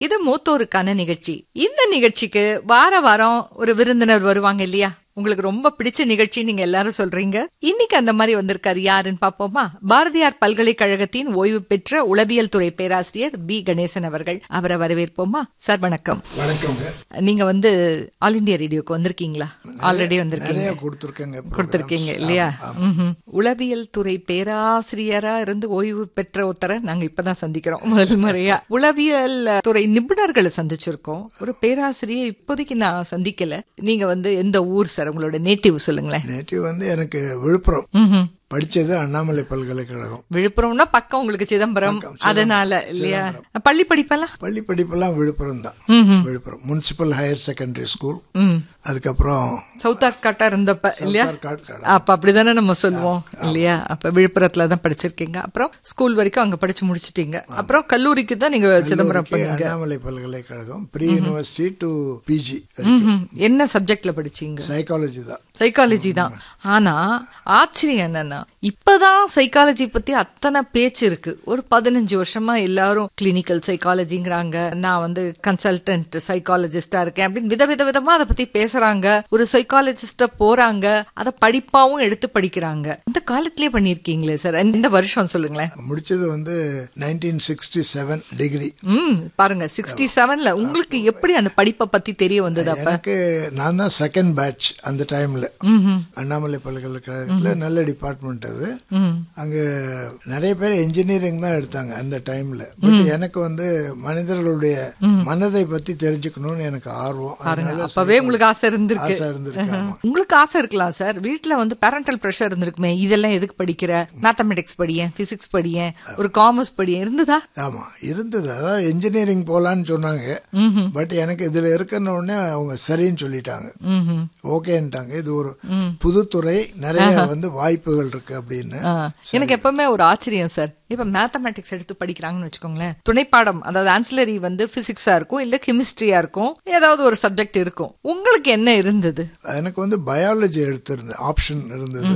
இது மூத்தோருக்கான நிகழ்ச்சி இந்த நிகழ்ச்சிக்கு வார வாரம் ஒரு விருந்தினர் வருவாங்க இல்லையா உங்களுக்கு ரொம்ப பிடிச்ச நிகழ்ச்சி நீங்க எல்லாரும் சொல்றீங்க இன்னைக்கு அந்த மாதிரி வந்திருக்காரு யாருன்னு பாப்போமா பாரதியார் பல்கலைக்கழகத்தின் ஓய்வு பெற்ற உளவியல் துறை பேராசிரியர் பி கணேசன் அவர்கள் அவரை வரவேற்போமா சார் வணக்கம் வணக்கங்க நீங்க வந்து ஆல் இந்தியா ரேடியோக்கு வந்திருக்கீங்களா ஆல்ரெடி வந்திருக்கீங்க நிறைய கொடுத்துருக்கேங்க கொடுத்திருக்கீங்க இல்லையா ம்ஹும். உளவியல் துறை பேராசிரியரா இருந்து ஓய்வு பெற்ற ஒருத்தரை நாங்க இப்பதான் சந்திக்கிறோம் முதல் முறையா உளவியல் துறை நிபுணர்களை சந்திச்சிருக்கோம் ஒரு பேராசிரியர் இப்போதைக்கு நான் சந்திக்கல நீங்க வந்து எந்த ஊர் சார் உங்களோட நேட்டிவ் சொல்லுங்களேன் நேட்டிவ் வந்து எனக்கு விழுப்புரம் ம்ஹும். படிச்சது அண்ணாமலை பல்கலைக்கழகம் விழுப்புரம்னா பக்கம் உங்களுக்கு சிதம்பரம் அதனால இல்லையா பள்ளி படிப்பெல்லாம் பள்ளி படிப்பெல்லாம் விழுப்புரம் தான் ம்ஹும். Villupuram municipal higher secondary school ம் அதுக்கப்புறம் சவுத் ஆர்காட்டா இருந்தப்ப இல்லையா ஆர்காட் அப்ப அப்படிதானே நம்ம சொல்லுவோம் இல்லையா அப்ப விழுப்புரத்துல தான் படிச்சிருக்கீங்க அப்புறம் ஸ்கூல் வரைக்கும் அங்க படிச்சு முடிச்சிட்டீங்க அப்புறம் கல்லூரிக்கு தான் நீங்க சிதம்பரம் பண்ணீங்க அண்ணாமலை பல்கலைக்கழகம் ப்ரீ யூனிவர்சிட்டி டு பிஜி ம்ஹும். என்ன சப்ஜெக்ட்ல படிச்சீங்க சைக்காலஜி தான் சைக்காலஜி தான் ஆனா ஆச்சரியம் என்னன்னா இப்பதான் சைக்காலஜி பத்தி அத்தனை பேச்சு இருக்கு ஒரு பதினஞ்சு வருஷமா எல்லாரும் கிளினிக்கல் சைக்காலஜிங்கிறாங்க நான் வந்து கன்சல்டன்ட் சைக்காலஜிஸ்டா இருக்கேன் அப்படின்னு வித வித விதமா அதை பத்தி பேசுறாங்க ஒரு சைக்காலஜிஸ்ட போறாங்க அதை படிப்பாவும் எடுத்து படிக்கிறாங்க இந்த காலத்திலேயே பண்ணிருக்கீங்களே சார் இந்த வருஷம் சொல்லுங்களேன் முடிச்சது வந்து நைன்டீன் சிக்ஸ்டி செவன் டிகிரி ம் பாருங்க சிக்ஸ்டி செவன்ல உங்களுக்கு எப்படி அந்த படிப்பை பத்தி தெரிய வந்தது அப்ப எனக்கு நான் தான் செகண்ட் பேட்ச் அந்த டைம்ல ம்ஹும். அண்ணாமலை பல்கலைக்கழகத்துல நல்ல டிபார்ட்மெண்ட் அது ம் அங்க நிறைய பேர் இன்ஜினியரிங் தான் எடுத்தாங்க அந்த டைம்ல பட் எனக்கு வந்து மனிதர்களுடைய மனதை பத்தி தெரிஞ்சுக்கணும்னு எனக்கு ஆர்வம் பாருங்க அதனால அப்பவே உங்களுக்கு ஆசை இருந்திருக்கு ஆசை இருந்திருக்கு ஆமா. உங்களுக்கு ஆசை இருக்கலாம் சார் வீட்ல வந்து பேரண்டல் ப்ரெஷர் இருந்திருக்குமே இதெல்லாம் எதுக்கு படிக்கிற மேத்தமெட்டிக்ஸ் படியேன் பிசிக்ஸ் படியேன் ஒரு காமர்ஸ் படியேன் இருந்ததா ஆமா இருந்தது அதாவது இன்ஜினியரிங் போலான்னு சொன்னாங்க பட் எனக்கு இதுல இருக்கன உடனே அவங்க சரின்னு சொல்லிட்டாங்க ம்ஹும். ஓகேன்ட்டாங்க இது ஒரு புதுத்துறை நிறைய வந்து வாய்ப்புகள் இருக்கு அப்படின்னு ஆ, எனக்கு எப்பவுமே ஒரு ஆச்சரியம் சார் இப்ப மேத்தமெட்டிக்ஸ் எடுத்து படிக்கிறாங்கன்னு வச்சுக்கோங்களேன் துணைப்பாடம் அதாவது ஆன்சிலரி வந்து பிசிக்ஸா இருக்கும் இல்ல கெமிஸ்ட்ரியா இருக்கும் ஏதாவது ஒரு சப்ஜெக்ட் இருக்கும் உங்களுக்கு என்ன இருந்தது எனக்கு வந்து பயாலஜி எடுத்திருந்தேன் ஆப்ஷன் இருந்தது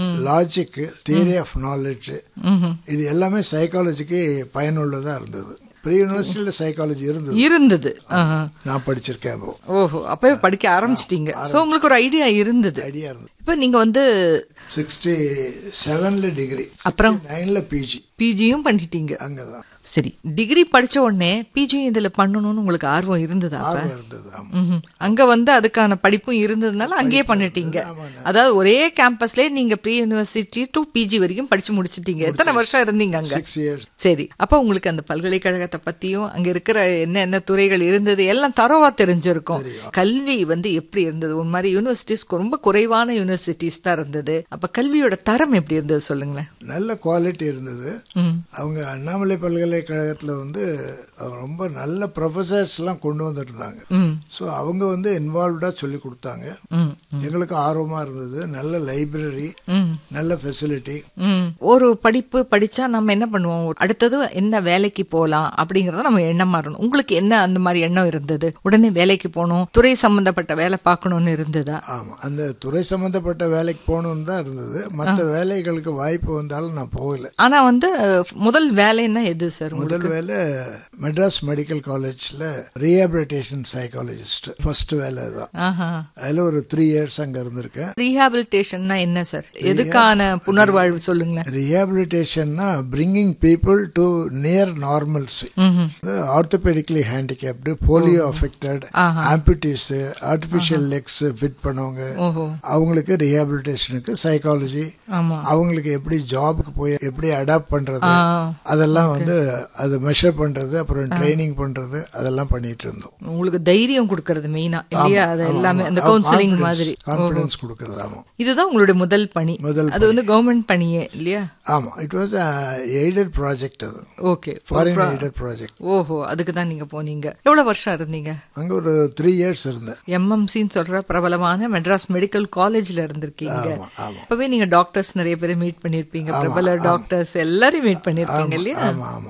லாஜிக் தியரி ஆஃப் நாலேஜ் இது எல்லாமே சைக்காலஜிக்கு பயனுள்ளதா இருந்தது ப்ரீ யூனிவர்சிட்டியில சைக்காலஜி இருந்தது இருந்தது ஆஹா. நான் படிச்சிருக்கேன் அப்போ ஓஹோ அப்பவே படிக்க ஆரம்பிச்சிட்டீங்க சோ உங்களுக்கு ஒரு ஐடியா இருந்தது ஐடியா இருந்தது இப்ப நீங்க வந்து சிக்ஸ்டி செவன்ல டிகிரி அப்புறம் நைன்ல பிஜி பிஜியும் பண்ணிட்டீங்க அங்கதான் சரி டிகிரி படிச்ச உடனே பிஜியும் இதுல பண்ணணும்னு உங்களுக்கு ஆர்வம் இருந்ததா அப்ப? ஆர்வம் இருந்தது ஆமா ம்ஹும். அங்க வந்து அதுக்கான படிப்பும் இருந்ததுனால அங்கேயே பண்ணிட்டீங்க அதாவது ஒரே கேம்பஸ்லயே நீங்க ப்ரீ யூனிவர்சிட்டி டு பிஜி வரைக்கும் படிச்சு முடிச்சிட்டீங்க எத்தனை வருஷம் இருந்தீங்க அங்க சிக்ஸ் இயர்ஸ் சரி அப்ப உங்களுக்கு அந்த பல்கலைக்கழகத்தை பத்தியும் அங்க இருக்கிற என்ன என்ன துறைகள் இருந்தது எல்லாம் தரவா தெரிஞ்சிருக்கும் கல்வி வந்து எப்படி இருந்தது ஒரு மாதிரி யூனிவர்சிட்டிஸ் ரொம்ப குறைவான யூனிவர்சிட்டிஸ் தான் இருந்தது அப்ப கல்வியோட தரம் எப்படி இருந்தது சொல்லுங்களேன் நல்ல குவாலிட்டி இருந்தது ம். அவங்க அண்ணாமலை பல்கலைக்கழகத்துல வந்து ரொம்ப நல்ல ப்ரொஃபசர்ஸ் எல்லாம் கொண்டு வந்துருந்தாங்க ம். ஸோ அவங்க வந்து இன்வால்வ்டா சொல்லி கொடுத்தாங்க ம். எங்களுக்கு ஆர்வமா இருந்தது நல்ல லைப்ரரி ம். நல்ல ஃபெசிலிட்டி ம். ஒரு படிப்பு படிச்சா நம்ம என்ன பண்ணுவோம் அடுத்தது என்ன வேலைக்கு போகலாம் அப்படிங்கறத நம்ம எண்ணமா இருந்தோம் உங்களுக்கு என்ன அந்த மாதிரி எண்ணம் இருந்தது உடனே வேலைக்கு போகணும் துறை சம்பந்தப்பட்ட வேலை பார்க்கணும்னு இருந்ததா ஆமா அந்த துறை சம்பந்தப்பட்ட வேலைக்கு போகணும்னு தான் இருந்தது மற்ற வேலைகளுக்கு வாய்ப்பு வந்தாலும் நான் போகல ஆனா வந்து அஹ், முதல் வேலைன்னா எது சார் முதல் வேலை மெட்ராஸ் மெடிக்கல் காலேஜ்ல ரீஹாபிலிட்டேஷன் சைக்காலஜிஸ்ட் ஃபர்ஸ்ட் வேலை தான் ஆஹா அதுல ஒரு த்ரீ இயர்ஸ் அங்க இருந்திருக்கேன் ரீஹாபிலிட்டேஷன்னா என்ன சார் எதுக்கான புனர்வாழ்வு சொல்லுங்களேன் ரீஹாபிலிட்டேஷன்னா bringing people to near normalcy ம்ஹும். Orthopedically handicapped polio affected amputees artificial legs fit பண்ணவங்க ஓஹோ அவங்களுக்கு ரீஹாபிலிட்டேஷனுக்கு சைக்காலஜி ஆமா அவங்களுக்கு எப்படி ஜாபுக்கு போய் எப்படி அடாப்ட் பண்றது ஆ. அதெல்லாம் வந்து அது மெஷர் பண்றது அப்புறம் ட்ரைனிங் பண்றது அதெல்லாம் பண்ணிட்டு இருந்தோம் உங்களுக்கு தைரியம் கொடுக்கறது மெயினா இல்லையா அது எல்லாமே அந்த கவுன்சிலிங் மாதிரி கான்பிடன்ஸ் கொடுக்கறது ஆமா இதுதான் உங்களுடைய முதல் பணி முதல் அது வந்து கவர்மெண்ட் பணியே இல்லையா ஆமா இட் வாஸ் எய்டட் ப்ராஜெக்ட் அது ஓகே ஃபாரின் எய்டட் ப்ராஜெக்ட் ஓஹோ அதுக்கு தான் நீங்க போனீங்க எவ்வளவு வருஷம் இருந்தீங்க அங்க ஒரு த்ரீ இயர்ஸ் இருந்தேன் எம்எம்சின்னு சொல்ற பிரபலமான மெட்ராஸ் மெடிக்கல் காலேஜ்ல இருந்திருக்கீங்க ஆமா ஆமா அப்பவே நீங்க டாக்டர்ஸ் நிறைய பேரை மீட் பண்ணிருப்பீங்க பிரபல டாக்டர்ஸ் எல்லாரையும் மீட் பண்ணிருப்பீங்க இல்லையா ஆமா ஆமா ஆமா ம்ஹும்.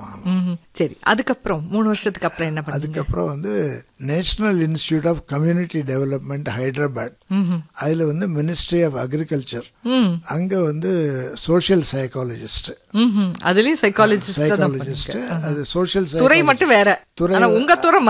ம்ஹும். சரி அதுக்கப்புறம் மூணு வருஷத்துக்கு அப்புறம் என்ன பண்ணீங்க அதுக்கப்புறம் வந்து national institute of community development Hyderabad அதில் வந்து மினிஸ்ட்ரி ஆஃப் அக்ரிகல்ச்சர் ம் அங்கே வந்து சோஷியல் சைக்காலஜிஸ்ட் ம்ஹும். அதுலயும் சைக்காலஜிஸ்ட் தான் சைக்காலஜிஸ்ட் அது சோஷியல் துறை மட்டும் வேற துறை ஆனா உங்க துறை